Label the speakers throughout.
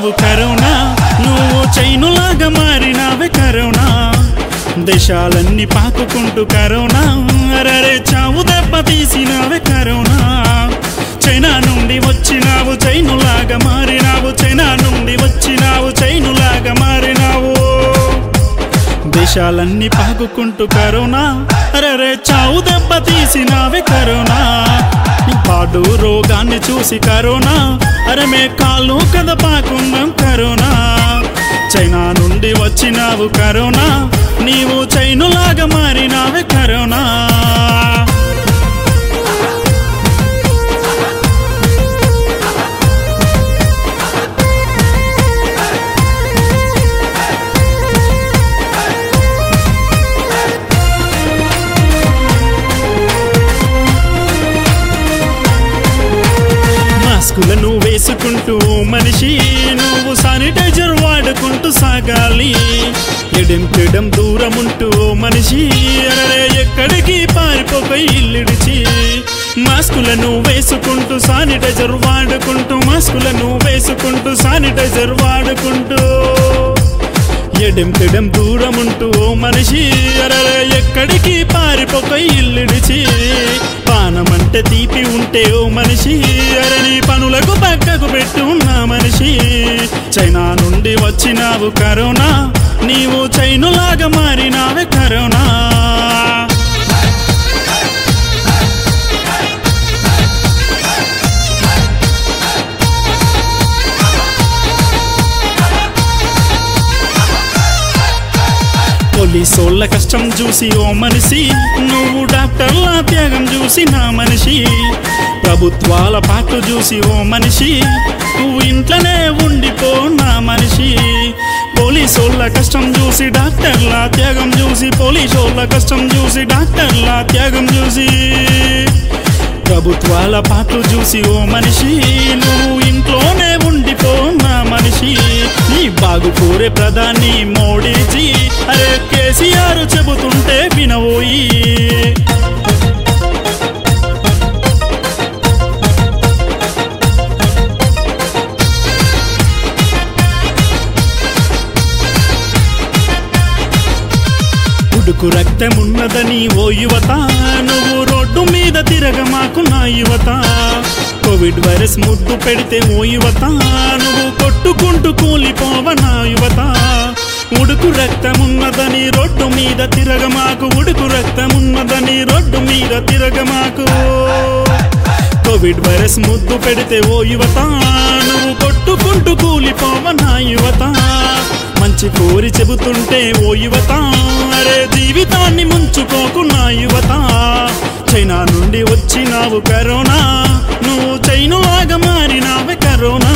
Speaker 1: వచ్చినావు కరోనా నువ్వు చైనులాగా మారినావే కరోనా దేశాలన్నీ పాకుకుంటూ కరోనా అరరే చావు దెబ్బ తీసినావే కరోనా చైనా నుండి వచ్చినావు చైనులాగా మారినావు చైనా నుండి వచ్చినావు చైనులాగా మారినావు దేశాలన్నీ పాకుకుంటూ కరోనా అరరే చావు దెబ్బ తీసినావే కరోనా పాడు రోగాన్ని చూసి కరోనా అరమే కాళ్ళు కథ పాకున్నాం కరోనా చైనా నుండి వచ్చినావు కరోనా నీవు చైనులాగా మారినావే కరోనా మాస్కులను వేసుకుంటూ మనిషి నువ్వు శానిటైజర్ వాడుకుంటూ సాగాలి ఎడం పెడం దూరముంటూ మనిషి అరే ఎక్కడికి పారిపోయి ఇల్లిడిచి మాస్కులను వేసుకుంటూ శానిటైజర్ వాడుకుంటూ మాస్కులను వేసుకుంటూ శానిటైజర్ వాడుకుంటూ ఎడం పెడం దూరముంటూ ఓ మనిషి అరరే ఎక్కడికి పారిపోయి ఇల్లుడిచి పానమంటే తీపి ఉంటే ఓ మనిషి అరని పనులకు పక్కకు పెట్టు నా మనిషి చైనా నుండి వచ్చినావు కరోనా నీవు చైనులాగా మారినావే కరోనా పోలీసోళ్ళ కష్టం చూసి ఓ మనిషి నువ్వు డాక్టర్ల త్యాగం చూసి నా మనిషి ప్రభుత్వాల పాటు చూసి ఓ మనిషి నువ్వు ఇంట్లోనే ఉండిపో నా మనిషి పోలీసోళ్ళ కష్టం చూసి డాక్టర్ల త్యాగం చూసి పోలీసోళ్ళ కష్టం చూసి డాక్టర్ల త్యాగం చూసి ప్రభుత్వాల పాటలు చూసి ఓ మనిషి నువ్వు ఇంట్లోనే ఉండిపో నా మనిషి నీ బాగు కోరే ప్రధాని మోడీజీ అరే కేసీఆర్ చెబుతుంటే వినవోయి ఉడుకు రక్తమున్నదని ఓ యువత నువ్వు రోడ్డు మీద తిరగమాకు నా యువత కోవిడ్ వైరస్ ముద్దు పెడితే ఓ యువత నువ్వు కొట్టుకుంటూ కూలిపోవ నా యువత ఉడుకు రక్తమున్నదని రోడ్డు మీద తిరగమాకు ఉడుకు రక్తమున్నదని రోడ్డు మీద తిరగమాకు కోవిడ్ వైరస్ ముద్దు పెడితే ఓ యువత నువ్వు కొట్టుకుంటూ కూలిపోవ నా యువత మంచి కోరి చెబుతుంటే ఓ యువత అరే జీవితాన్ని ముంచుకోకు నా యువత చైనా నుండి వచ్చినావు కరోనా నువ్వు చైనులాగా మారినావే కరోనా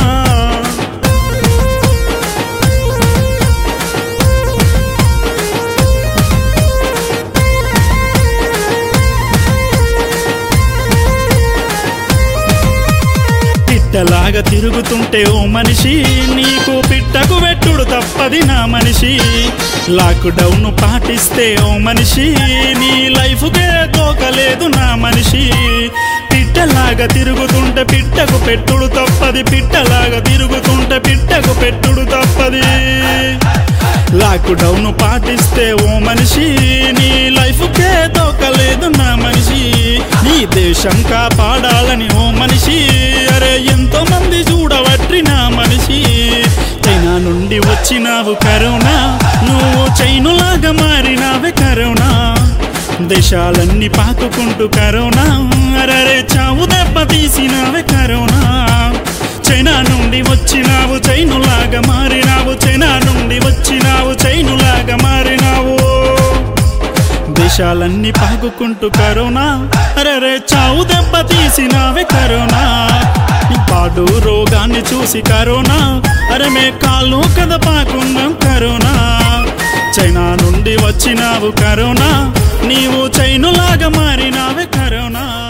Speaker 1: పిట్టలాగా తిరుగుతుంటే ఓ మనిషి నీకు పిట్టకు వెట్టుడు తప్పది నా మనిషి లాక్డౌన్ పాటిస్తే ఓ మనిషి నీ లైఫ్కే తోకలేదు నా మనిషి పిట్టలాగా తిరుగుతుంటే పిట్టకు పెట్టుడు తప్పది పిట్టలాగా తిరుగుతుంటే పిట్టకు పెట్టుడు తప్పది లాక్డౌన్ పాటిస్తే ఓ మనిషి నీ లైఫ్కే తోకలేదు నా మనిషి నీ దేశం కాపాడాలని ఓ మనిషి అరే ఎంతో మంది చూడవట్రి నా మనిషి చైనా నుండి వచ్చినావు కరోనా నువ్వు చైనులాగా మారినావే కరోనా దేశాలన్నీ పాకుకుంటూ కరోనా అరరే చావు దెబ్బ తీసినావే కరోనా చైనా నుండి వచ్చినావు చైనులాగా మారినావు చైనా నుండి వచ్చినావు చైనులాగా మారినావు దేశాలన్నీ పాకుకుంటూ కరోనా అరే చావు దెబ్బ తీసినావే కరోనా పాడు రోగాన్ని చూసి కరోనా అరమే కాళ్ళు కథ పాకున్నాం కరోనా చైనా నుండి వచ్చినావు కరోనా నీవు చైనులాగా మారినావే కరోనా